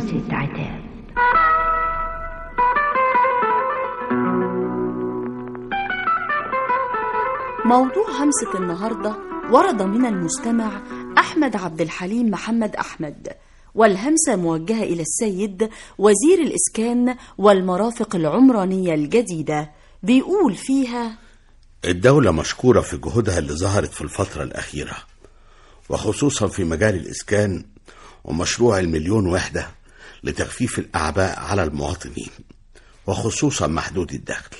همسة عتاب موضوع همسة النهاردة ورد من المستمع أحمد عبد الحليم محمد أحمد والهمسة موجهة إلى السيد وزير الإسكان والمرافق العمرانية الجديدة بيقول فيها الدولة مشكورة في جهودها اللي ظهرت في الفترة الأخيرة وخصوصا في مجال الإسكان ومشروع المليون وحدة لتخفيف الأعباء على المواطنين وخصوصا محدود الدخل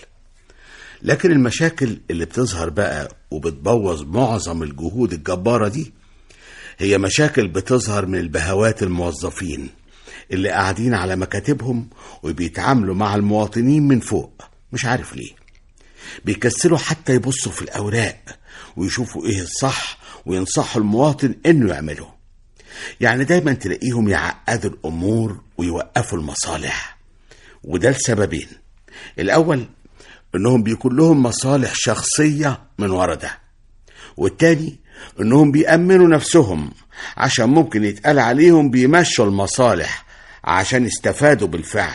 لكن المشاكل اللي بتظهر بقى وبتبوظ معظم الجهود الجبارة دي هي مشاكل بتظهر من البهوات الموظفين اللي قاعدين على مكاتبهم وبيتعاملوا مع المواطنين من فوق مش عارف ليه بيكسلوا حتى يبصوا في الأوراق ويشوفوا إيه الصح وينصحوا المواطن إنه يعمله يعني دايما تلاقيهم يعقدوا الأمور ويوقفوا المصالح وده لسببين الأول إنهم بيكون لهم مصالح شخصية من ورا ده والتاني إنهم بيأمنوا نفسهم عشان ممكن يتقال عليهم بيمشوا المصالح عشان يستفادوا بالفعل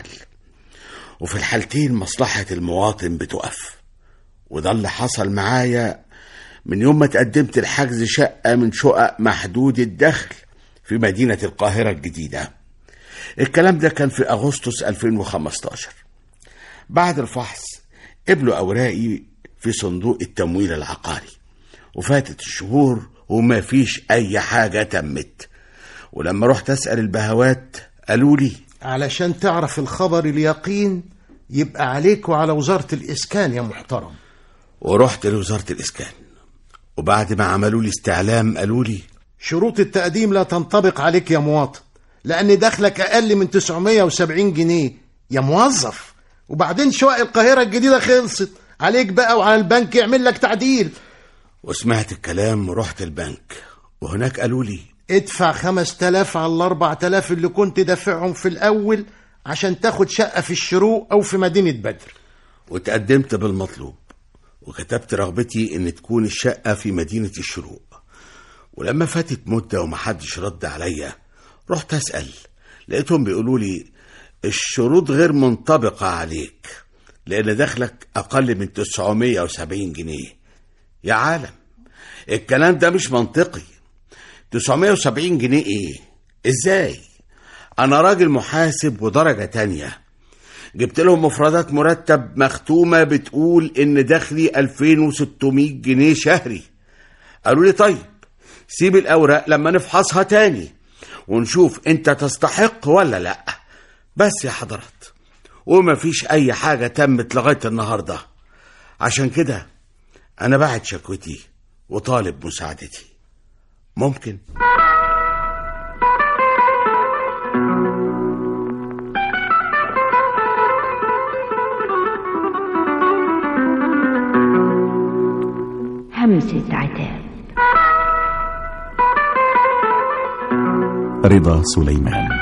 وفي الحالتين مصلحة المواطن بتقف وده اللي حصل معايا من يوم ما تقدمت لحجز شقة من شقق محدود الدخل في مدينة القاهرة الجديدة الكلام ده كان في أغسطس 2015 بعد الفحص قبلوا أوراقي في صندوق التمويل العقاري وفاتت الشهور وما فيش أي حاجة تمت ولما رحت أسأل البهوات قالوا لي علشان تعرف الخبر اليقين يبقى عليك وعلى وزارة الإسكان يا محترم ورحت لوزارة الإسكان وبعد ما عملوا لي استعلام قالوا لي شروط التقديم لا تنطبق عليك يا مواطن لأن دخلك أقل من 970 جنيه يا موظف وبعدين شقق القاهرة الجديدة خلصت عليك بقى وعلى البنك يعمل لك تعديل وسمعت الكلام ورحت البنك وهناك قالوا لي ادفع خمس تلاف على الأربع تلاف اللي كنت دافعهم في الأول عشان تاخد شقة في الشروق أو في مدينة بدر وتقدمت بالمطلوب وكتبت رغبتي ان تكون الشقة في مدينة الشروق ولما فاتت مدة ومحدش رد عليا رحت أسأل لقيتهم بيقولوا لي الشروط غير منطبقة عليك لأن دخلك أقل من 970 جنيه يا عالم الكلام ده مش منطقي 970 جنيه ايه ازاي انا راجل محاسب ودرجة تانية جبت لهم مفردات مرتب مختومة بتقول ان دخلي 2600 جنيه شهري قالوا لي طيب سيب الاوراق لما نفحصها تاني ونشوف انت تستحق ولا لا بس يا حضرات وما فيش اي حاجة تمت لغاية النهاردة عشان كده انا بعت شكوتي وطالب مساعدتي ممكن همسة عتاب رضا سليمان